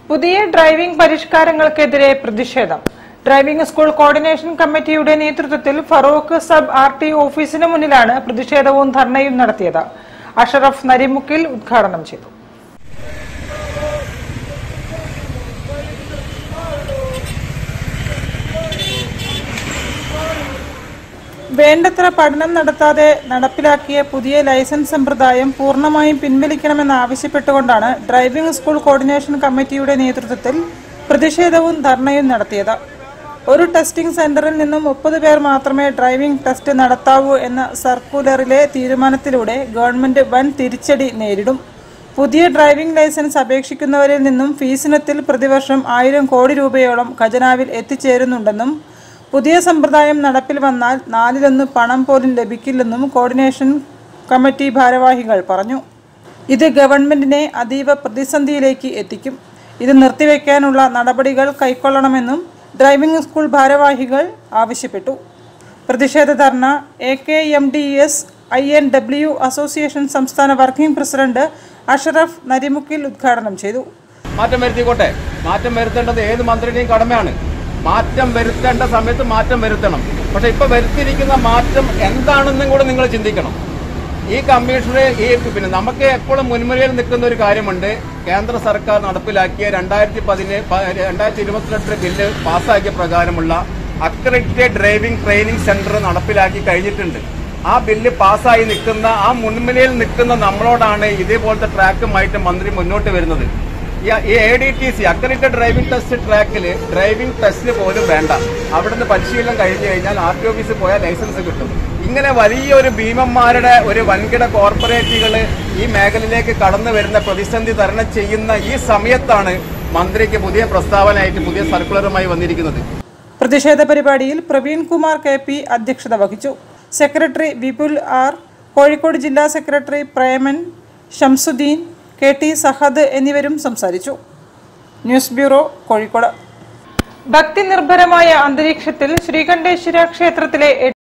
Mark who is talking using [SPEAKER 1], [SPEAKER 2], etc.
[SPEAKER 1] പുതിയ ഡ്രൈവിംഗ് പരിഷ്കാരങ്ങൾക്കെതിരെ പ്രതിഷേധം driving school coordination കമ്മിറ്റിയുടെ നേതൃത്വത്തിൽ ഫറൂഖ് സബ് ആർ ടി ഓഫീസിന് മുന്നിലാണ് പ്രതിഷേധവും ധർണയും നടത്തിയത് അഷറഫ് നരിമുക്കിൽ ഉദ്ഘാടനം ചെയ്തു വേണ്ടത്ര പഠനം നടത്താതെ നടപ്പിലാക്കിയ പുതിയ ലൈസൻസ് സമ്പ്രദായം പൂർണ്ണമായും പിൻവലിക്കണമെന്നാവശ്യപ്പെട്ടുകൊണ്ടാണ് ഡ്രൈവിംഗ് സ്കൂൾ കോർഡിനേഷൻ കമ്മിറ്റിയുടെ നേതൃത്വത്തിൽ പ്രതിഷേധവും ധർണയും നടത്തിയത് ഒരു ടെസ്റ്റിംഗ് സെന്ററിൽ നിന്നും മുപ്പത് പേർ മാത്രമേ ഡ്രൈവിംഗ് ടെസ്റ്റ് നടത്താവൂ എന്ന സർക്കുലറിലെ തീരുമാനത്തിലൂടെ ഗവൺമെന്റ് വൻ തിരിച്ചടി നേരിടും പുതിയ ഡ്രൈവിംഗ് ലൈസൻസ് അപേക്ഷിക്കുന്നവരിൽ നിന്നും ഫീസിനത്തിൽ പ്രതിവർഷം ആയിരം കോടി രൂപയോളം ഖജനാവിൽ എത്തിച്ചേരുന്നുണ്ടെന്നും പുതിയ സമ്പ്രദായം നടപ്പിൽ വന്നാൽ നാലിലൊന്ന് പണം പോലും ലഭിക്കില്ലെന്നും കോർഡിനേഷൻ കമ്മിറ്റി ഭാരവാഹികൾ പറഞ്ഞു ഇത് ഗവൺമെന്റിനെ അതീവ പ്രതിസന്ധിയിലേക്ക് എത്തിക്കും ഇത് നിർത്തിവെക്കാനുള്ള നടപടികൾ കൈക്കൊള്ളണമെന്നും ഡ്രൈവിംഗ് സ്കൂൾ ഭാരവാഹികൾ ആവശ്യപ്പെട്ടു പ്രതിഷേധ ധർണ A K M D S I N W association സംസ്ഥാന വർക്കിംഗ് പ്രസിഡന്റ് അഷറഫ് നരിമുക്കിൽ ഉദ്ഘാടനം ചെയ്തു
[SPEAKER 2] മാറ്റം വരുത്തിക്കോട്ടെ മാറ്റം വരുത്തേണ്ടത് ഏത് മന്ത്രിയുടെയും കടമയാണ് മാറ്റം വരുത്തേണ്ട സമയത്ത് മാറ്റം വരുത്തണം പക്ഷെ ഇപ്പൊ വരുത്തിയിരിക്കുന്ന മാറ്റം എന്താണെന്നും കൂടെ നിങ്ങൾ ചിന്തിക്കണം ഈ കമ്മീഷണറെ ഈ പിന്നെ നമുക്ക് എപ്പോഴും മുൻമുരയിൽ നിൽക്കുന്ന ഒരു കാര്യമുണ്ട് കേന്ദ്ര സർക്കാർ നടപ്പിലാക്കിയ രണ്ടായിരത്തി പതിനേഴ് രണ്ടായിരത്തി ഇരുപത്തിരണ്ട് ബില്ല് പാസ്സാക്കിയ പ്രകാരമുള്ള അക്രഡിറ്റഡ് ഡ്രൈവിംഗ് ട്രെയിനിങ് സെന്റർ നടപ്പിലാക്കി കഴിഞ്ഞിട്ടുണ്ട് ആ ബില്ല് പാസ്സായി നിൽക്കുന്ന ആ മുൻനിരയിൽ നിൽക്കുന്ന നമ്മളോടാണ് ഇതേപോലത്തെ ട്രാക്കുമായിട്ട് മന്ത്രി മുന്നോട്ട് വരുന്നത് ഈ A D T C accredited driving test ട്രാക്കിൽ ഡ്രൈവിംഗ് ടെസ്റ്റിന് പോലും വേണ്ട അവിടുന്ന് പരിശീലനം കഴിഞ്ഞു കഴിഞ്ഞാൽ ആർ ടി ഓഫീസിൽ പോയാൽ ലൈസൻസ് കിട്ടും ഇങ്ങനെ വലിയൊരു ഭീമന്മാരുടെ ഒരു വൻകിട കോർപ്പറേറ്റുകൾ ഈ മേഖലയിലേക്ക് കടന്നു വരുന്ന പ്രതിസന്ധി തരണം ചെയ്യുന്ന ഈ സമയത്താണ് മന്ത്രിക്ക് പുതിയ പ്രസ്താവനയായിട്ട് പുതിയ സർക്കുലറുമായി വന്നിരിക്കുന്നത്
[SPEAKER 1] പ്രതിഷേധ പരിപാടിയിൽ പ്രവീൺ കുമാർ കെ പി അധ്യക്ഷത വഹിച്ചു സെക്രട്ടറി വിപുൽ ആർ കോഴിക്കോട് ജില്ലാ secretary Preman Shamsuddin K T Sahad എന്നിവരും സംസാരിച്ചു ന്യൂസ് ബ്യൂറോ കോഴിക്കോട് ഭക്തി നിർഭരമായ അന്തരീക്ഷത്തിൽ ശ്രീകണ്ഠേശ്വര ക്ഷേത്രത്തിലെ